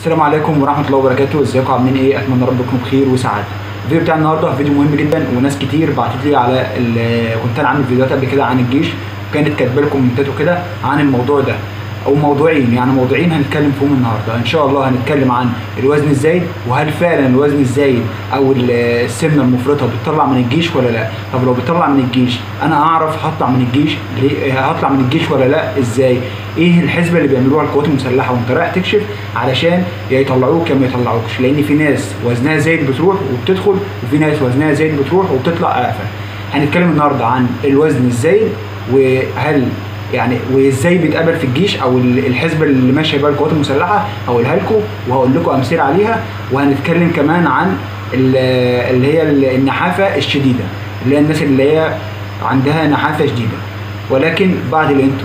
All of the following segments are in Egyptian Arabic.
السلام عليكم ورحمه الله وبركاته ازيكم عاملين ايه اتمنى ربكم تكونوا بخير وسعاده الفيديو بتاع النهارده فيديو مهم جدا وناس كتير بعتت لي على ال- كنت انا عامل فيديوهات قبل كده عن الجيش وكانت كاتبه لي كومنتات وكده عن الموضوع ده او موضوعين يعني موضوعين هنتكلم فيهم النهارده ان شاء الله هنتكلم عن الوزن الزايد وهل فعلا الوزن الزايد او ال- السمنه المفرطه بتطلع من الجيش ولا لا طب لو بتطلع من الجيش انا اعرف هطلع من الجيش ليه هطلع من الجيش ولا لا ازاي ايه الحسبه اللي بيعملوها القوات المسلحه وانت رايح تكشف علشان يا يطلعوك يا ما يطلعوكش لان في ناس وزنها زايد بتروح وبتدخل وفي ناس وزنها زايد بتروح وبتطلع اعفى هنتكلم النهارده عن الوزن الزايد وهل يعني وازاي بيتقابل في الجيش او ال- الحسبه اللي ماشيه بيها القوات المسلحه هقولها لكم وهقول لكم امثله عليها وهنتكلم كمان عن ال- اللي هي ال- النحافه الشديده اللي هي الناس اللي هي عندها نحافه شديده ولكن بعد الانترو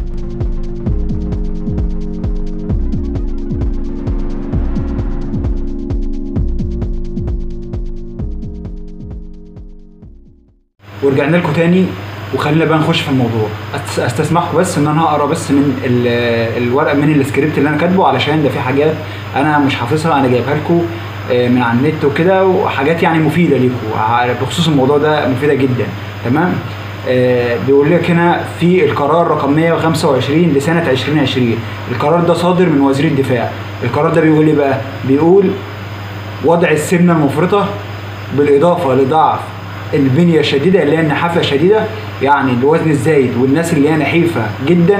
ورجعنا لكم تاني وخلينا بقى نخش في الموضوع أست- استسمحكم بس ان انا هقرا بس من ال- الورق من السكريبت اللي انا كاتبه علشان ده في حاجات انا مش حافظها انا جايبها لكم آه، من على النت وكده وحاجات يعني مفيده ليكم ع- بخصوص الموضوع ده مفيده جدا تمام آه، بيقول لك هنا في القرار رقم 125 لسنه 2020 القرار ده صادر من وزير الدفاع القرار ده بيقول ايه بقى بيقول وضع السمنه المفرطه بالاضافه لضعف البنيه الشديده اللي هي النحافه الشديده يعني الوزن الزايد والناس اللي هي نحيفه جدا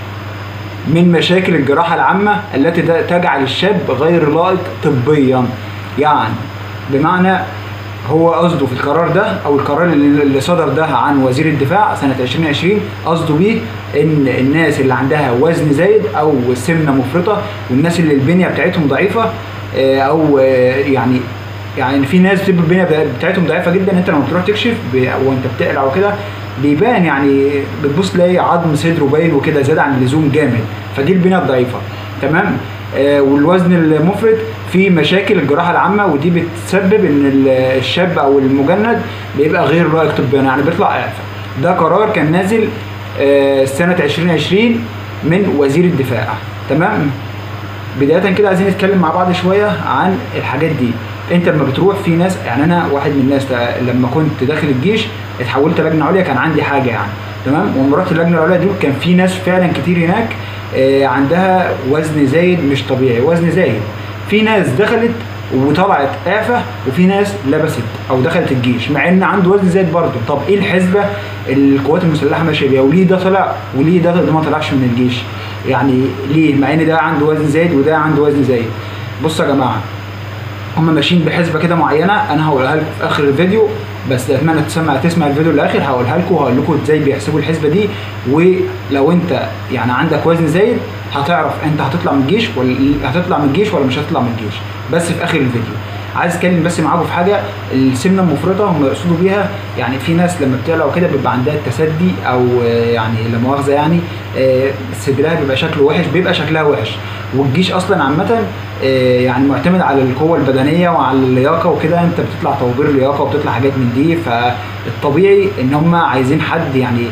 من مشاكل الجراحه العامه التي ت- تجعل الشاب غير لائق طبيا يعني بمعنى هو قصده في القرار ده او القرار اللي اللي صدر ده عن وزير الدفاع سنه 2020 قصده بيه ان الناس اللي عندها وزن زايد او سمنه مفرطه والناس اللي البنيه بتاعتهم ضعيفه آه، او آه، يعني يعني في ناس بتبقى البنيه بتاعتهم ضعيفه جدا انت لما بتروح تكشف ب- وانت بتقلع وكده بيبان يعني بتبص تلاقي عظم صدره باين وكده زاد عن اللزوم جامد فدي البنيه الضعيفه تمام آه والوزن المفرط في مشاكل الجراحه العامه ودي بتسبب ان ال- الشاب او المجند بيبقى غير لائق طبيا يعني بيطلع اعفى ده قرار كان نازل آه سنه 2020 من وزير الدفاع تمام بدايه كده عايزين نتكلم مع بعض شويه عن الحاجات دي انت لما بتروح في ناس يعني انا واحد من الناس تا- لما كنت داخل الجيش اتحولت لجنه عليا كان عندي حاجه يعني تمام ولما رحت اللجنه العليا دي كان في ناس فعلا كتير هناك آه، عندها وزن زايد مش طبيعي وزن زايد في ناس دخلت وطلعت اعفى وفي ناس لبست او دخلت الجيش مع ان عنده وزن زايد برضه طب ايه الحسبه اللي القوات المسلحه ماشيه بيها وليه ده طلع وليه ده ده ما طلعش من الجيش يعني ليه مع ان ده عنده وزن زايد وده عنده وزن زايد بصوا يا جماعه هم ماشيين بحسبه كده معينه انا هقولها لكم في اخر الفيديو بس اتمنى تسمع تسمع الفيديو للاخر هقولها لكم وهقول لكم ازاي بيحسبوا الحسبه دي ولو انت يعني عندك وزن زايد هتعرف انت هتطلع من الجيش ولا هتطلع من الجيش ولا مش هتطلع من الجيش بس في اخر الفيديو عايز اتكلم بس معاكم في حاجه السمنه المفرطه هم يقصدوا بيها يعني في ناس لما بتقلع وكده بيبقى عندها التسدي او آه، يعني لا مؤاخذه يعني آه، صدرها بيبقى شكله وحش بيبقى شكلها وحش والجيش اصلا عامه آه، يعني معتمد على القوه البدنيه وعلى اللياقه وكده انت بتطلع توبير لياقه وبتطلع حاجات من دي فالطبيعي ان هم عايزين حد يعني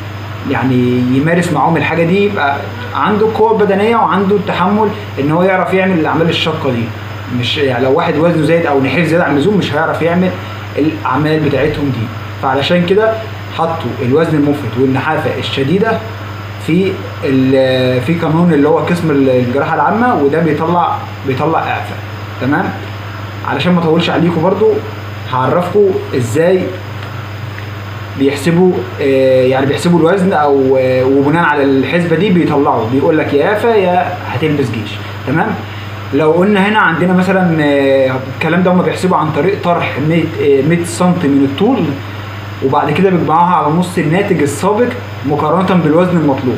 يعني يمارس معاهم الحاجه دي يبقى عنده القوه البدنيه وعنده التحمل ان هو يعرف يعمل الاعمال الشاقه دي مش يعني لو واحد وزنه زايد او نحيف زياده عن اللزوم مش هيعرف يعمل الاعمال بتاعتهم دي فعلشان كده حطوا الوزن المفرط والنحافه الشديده في ال- في قانون اللي هو قسم الجراحه العامه وده بيطلع بيطلع اعفاء تمام علشان ما اطولش عليكم برضو هعرفكم ازاي بيحسبوا آه، يعني بيحسبوا الوزن او آه، وبناء على الحسبه دي بيطلعوا بيقول لك يا يافا يا هتلبس جيش تمام لو قلنا هنا عندنا مثلا آه، الكلام ده هم بيحسبوا عن طريق طرح 100 آه، 100 سم من الطول وبعد كده بيجمعوها على نص الناتج السابق مقارنه بالوزن المطلوب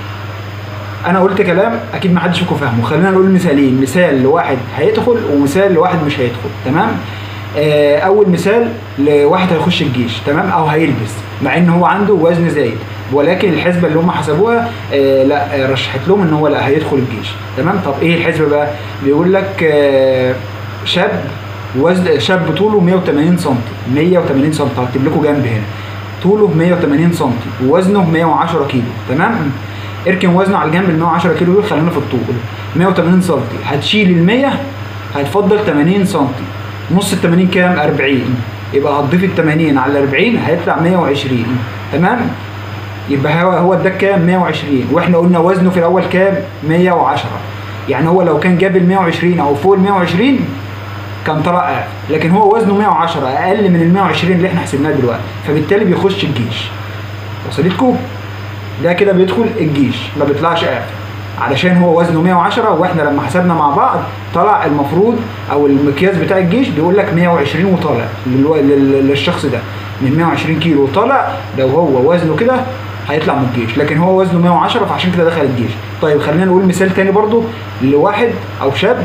انا قلت كلام اكيد ما حدش فيكم فاهمه خلينا نقول مثالين مثال لواحد هيدخل ومثال لواحد مش هيدخل تمام آه، اول مثال لواحد هيخش الجيش تمام او هيلبس مع ان هو عنده وزن زايد ولكن الحسبه اللي هم حسبوها آه لا آه، رشحت لهم ان هو لا هيدخل الجيش تمام طب ايه الحسبه بقى بيقول لك آه شاب وزن شاب طوله 180 سم 180 سم هكتب لكم جنب هنا طوله 180 سم ووزنه 110 كيلو تمام اركن وزنه على الجنب ال 110 كيلو دول خلينا في الطول 180 سم هتشيل ال 100 هيتفضل 80 سم نص ال 80 كام 40 يبقى هتضيف ال 80 على 40 هيطلع 120 تمام يبقى هو هو اداك كام 120 واحنا قلنا وزنه في الاول كام 110 يعني هو لو كان جاب ال 120 او فوق ال 120 كان طلع اعلى لكن هو وزنه 110 اقل من ال 120 اللي احنا حسبناه دلوقتي فبالتالي بيخش الجيش وصلتكم ده كده بيدخل الجيش ما بيطلعش اعفى علشان هو وزنه 110 واحنا لما حسبنا مع بعض طلع المفروض او المقياس بتاع الجيش بيقول لك 120 وطالع للو- لل- للشخص ده من 120 كيلو وطالع لو هو وزنه كده هيطلع من الجيش لكن هو وزنه 110 فعشان كده دخل الجيش طيب خلينا نقول مثال تاني برضو لواحد او شاب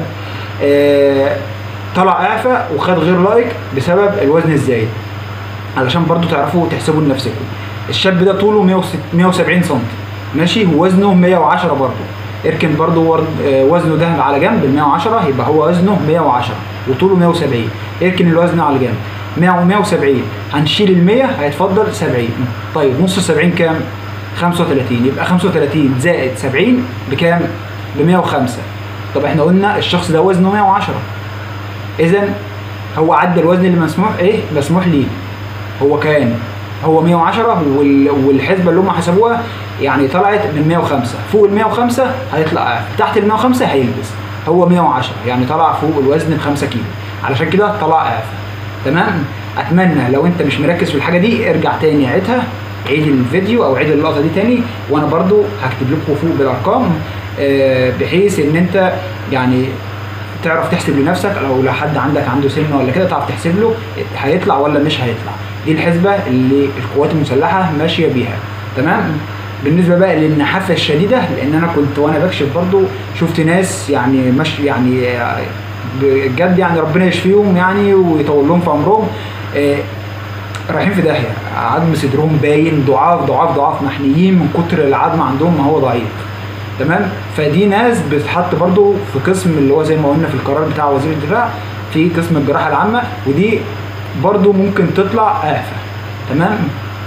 آه طلع اعفى وخد غير لائق بسبب الوزن الزايد علشان برضو تعرفوا تحسبوا لنفسكم الشاب ده طوله 160 170 سم ماشي ووزنه 110 برضو اركن برضو ور- آه، وزنه ده على جنب ال 110 يبقى هو وزنه 110 وطوله 170 اركن الوزن على جنب 100 و 170 هنشيل ال 100 هيتفضل 70 طيب نص 70 كام 35 يبقى 35 زائد 70 بكام ب 105 طب احنا قلنا الشخص ده وزنه 110 اذا هو عدى الوزن اللي مسموح ايه مسموح ليه هو كان هو 110 وال- والحسبه اللي هم حسبوها يعني طلعت من 105 فوق ال 105 هيطلع اعفى تحت ال 105 هيلبس هو 110 يعني طلع فوق الوزن ب 5 كيلو علشان كده طلع اعفى تمام اتمنى لو انت مش مركز في الحاجه دي ارجع تاني عيدها عيد الفيديو او عيد اللقطه دي تاني وانا برضو هكتب لكم فوق بالارقام آه، بحيث ان انت يعني تعرف تحسب لنفسك او لو حد عندك عنده سن ولا كده تعرف تحسب له هيطلع ولا مش هيطلع دي الحسبه اللي القوات المسلحه ماشيه بيها تمام بالنسبه بقى للنحافه الشديده لان انا كنت وانا بكشف برضو شفت ناس يعني مش يعني آه، بجد يعني ربنا يشفيهم يعني ويطول لهم في عمرهم آه، رايحين في داهيه عظم صدرهم باين ضعاف ضعاف ضعاف محنيين من كتر العظم عندهم ما هو ضعيف تمام فدي ناس بتتحط برضو في قسم اللي هو زي ما قلنا في القرار بتاع وزير الدفاع في قسم الجراحه العامه ودي برضو ممكن تطلع اعفى تمام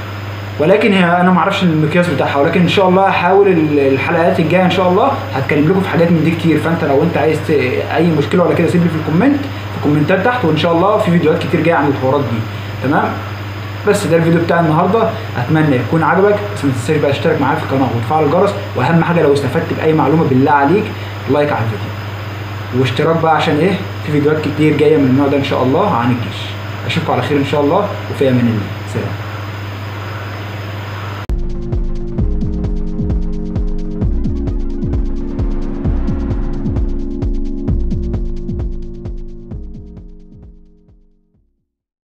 ولكن هي انا ما اعرفش المقياس بتاعها ولكن ان شاء الله هحاول ال- الحلقات الجايه ان شاء الله هتكلم لكم في حاجات من دي كتير فانت لو انت عايز ت- اي مشكله ولا كده سيب لي في الكومنت في الكومنتات تحت وان شاء الله في فيديوهات كتير جايه عن الحوارات دي تمام بس ده الفيديو بتاع النهارده اتمنى يكون عجبك بس ما تنساش بقى تشترك معايا في القناه وتفعل الجرس واهم حاجه لو استفدت باي معلومه بالله عليك لايك على الفيديو واشتراك بقى عشان ايه في فيديوهات كتير جايه من النوع ده ان شاء الله عن الجيش اشوفكم على خير ان شاء الله وفي امان الله سلام